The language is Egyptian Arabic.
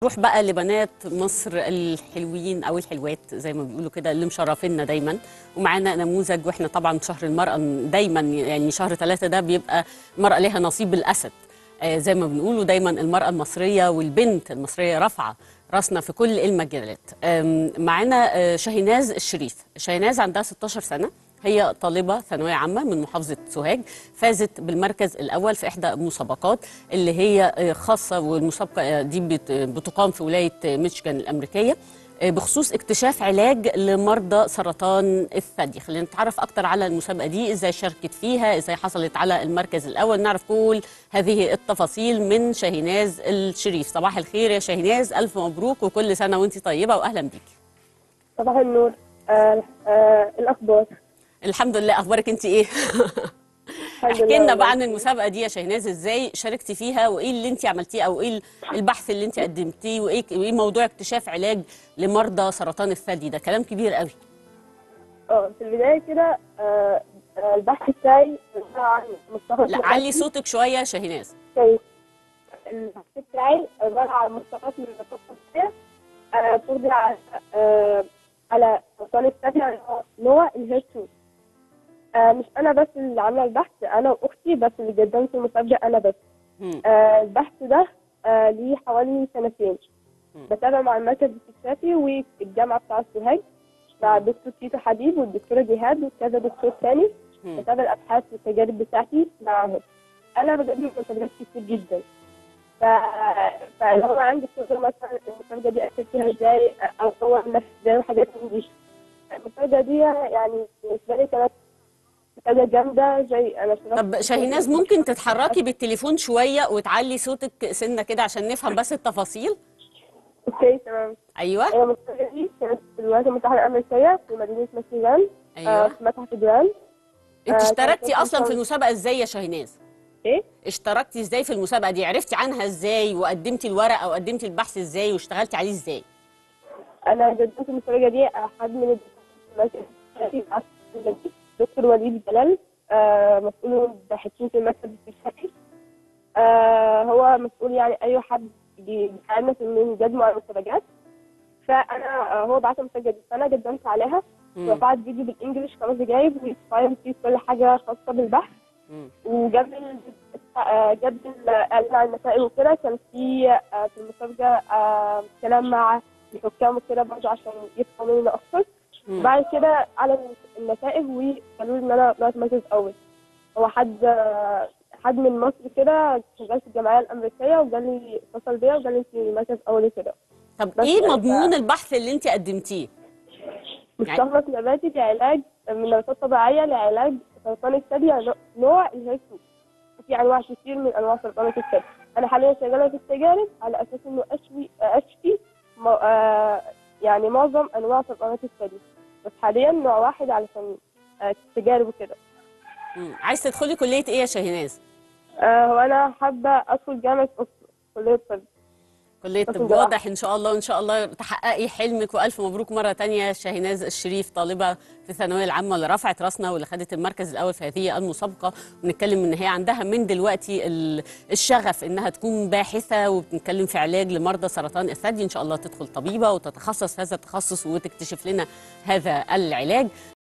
نروح بقى لبنات مصر الحلوين او الحلوات زي ما بيقولوا كده اللي مشرفينا دايما ومعانا نموذج واحنا طبعا شهر المراه دايما يعني شهر ثلاثة ده بيبقى المراه لها نصيب الاسد آه زي ما بنقولوا دايما المراه المصريه والبنت المصريه رافعه راسنا في كل المجالات آم، معانا آه، شاهيناز الشريف شاهيناز عندها 16 سنه هي طالبة ثانوية عامة من محافظة سوهاج فازت بالمركز الأول في إحدى المسابقات اللي هي آه، خاصة والمسابقة آه، دي بت- بتقام في ولاية آه، ميشيغان الأمريكية آه، بخصوص اكتشاف علاج لمرضى سرطان الثدي خلينا نتعرف أكتر على المسابقة دي إزاي شاركت فيها إزاي حصلت على المركز الأول نعرف كل هذه التفاصيل من شاهيناز الشريف صباح الخير يا شاهيناز ألف مبروك وكل سنة وأنت طيبة وأهلا بيكي صباح النور آه آه الأخبار الحمد لله أخبارك أنت إيه؟ الحمد احكي لله لنا والله. بقى عن المسابقه دي يا شاهناز ازاي شاركتي فيها وايه اللي انت عملتيه او ايه البحث اللي انت قدمتيه وايه وايه موضوع اكتشاف علاج لمرضى سرطان الثدي ده كلام كبير قوي اه في البداية كده آه آه البحث بتاعي عبارة عن مصطلحات لا علي صوتك شويه يا شاهناز كويس. البحث بتاعي عبارة عن مصطلحات من النشاط الصحية آه بتخضع على آه على سرطان الثدي اللي هو نوع الهيرتو آه مش أنا بس اللي عاملة البحث أنا وأختي بس اللي قدمت المسابقة أنا بس مم. آه البحث ده آه ليه حوالي سنتين مم. بتابع مع المركز الاستشفائي والجامعة بتاع سوهاج مع الدكتور تيتو حبيب والدكتورة جهاد وكذا دكتور تاني مم. بتابع الأبحاث والتجارب بتاعتي معاهم أنا بقدم مسابقات كتير جدا ف... فلو أنا عندي فكرة مثلا المسابقة دي أكتب فيها إزاي أو أطور نفسي إزاي وحاجات من دي المسابقة دي يعني بالنسبة لي كانت مسابقة جامدة زي أنا اشتركت طب شاهيناز ممكن تتحركي بالتليفون شويه وتعلي صوتك سنه كده عشان نفهم بس التفاصيل أوكي تمام ايوه هي المسابقة دي كانت في الولايات المتحدة الأمريكية في مدينة ميشيغان آه، ايوه في متحف جراند انت آه، اشتركتي كانت اصلا في مصر- المسابقه ازاي يا شاهيناز إيه؟ اشتركتي ازاي في المسابقه دي عرفتي عنها ازاي وقدمتي الورق او قدمتي البحث ازاي واشتغلتي عليه ازاي انا قدمت المسابقه دي حد من الدكاتره دكتور وليد جلال آه، مسؤول الباحثين في المركز الاستشفائي آه، هو مسؤول يعني اي حد بيساعدنا في انه يقدموا على المسابقات فانا آه، هو بعت المسابقه دي فانا قدمت عليها مم. ورفعت فيديو بالانجلش خمس دقايق وفايل فيه كل حاجه خاصه بالبحث مم. وقبل آه، قبل الاعلان عن النتائج وكده كان في آه، في المسابقه آه، كلام مع الحكام وكده برضه عشان يفهموا مني اكتر مم. بعد كده على النتائج وقالوا لي ان انا طلعت مركز اول هو حد آه، حد من مصر كده شغال في الجمعيه الامريكيه وقال لي اتصل بيا وقال لي انت مركز اول كده طب بس ايه أنت- مضمون البحث اللي انت قدمتيه مستخلص نباتي لعلاج من نباتات طبيعيه لعلاج سرطان الثدي يعني نوع الهيرسو في انواع كتير من انواع سرطان الثدي انا حاليا شغاله في التجارب على اساس انه اشفي اشفي م- آه، يعني معظم انواع سرطانات الثدي بس حاليا نوع واحد علشان آه، تجارب وكده مم. عايز تدخلي كليه ايه يا شاهيناز آه، هو انا حابه ادخل جامعه أسوان كليه الطب كلية بس طب ده- واضح ان شاء الله وان شاء الله تحققي حلمك والف مبروك مره تانية شاهيناز الشريف طالبه في الثانويه العامه اللي رفعت راسنا واللي خدت المركز الاول في هذه المسابقه ونتكلم ان هي عندها من دلوقتي ال- الشغف انها تكون باحثه وبنتكلم في علاج لمرضى سرطان الثدي ان شاء الله تدخل طبيبه وتتخصص هذا التخصص وتكتشف لنا هذا العلاج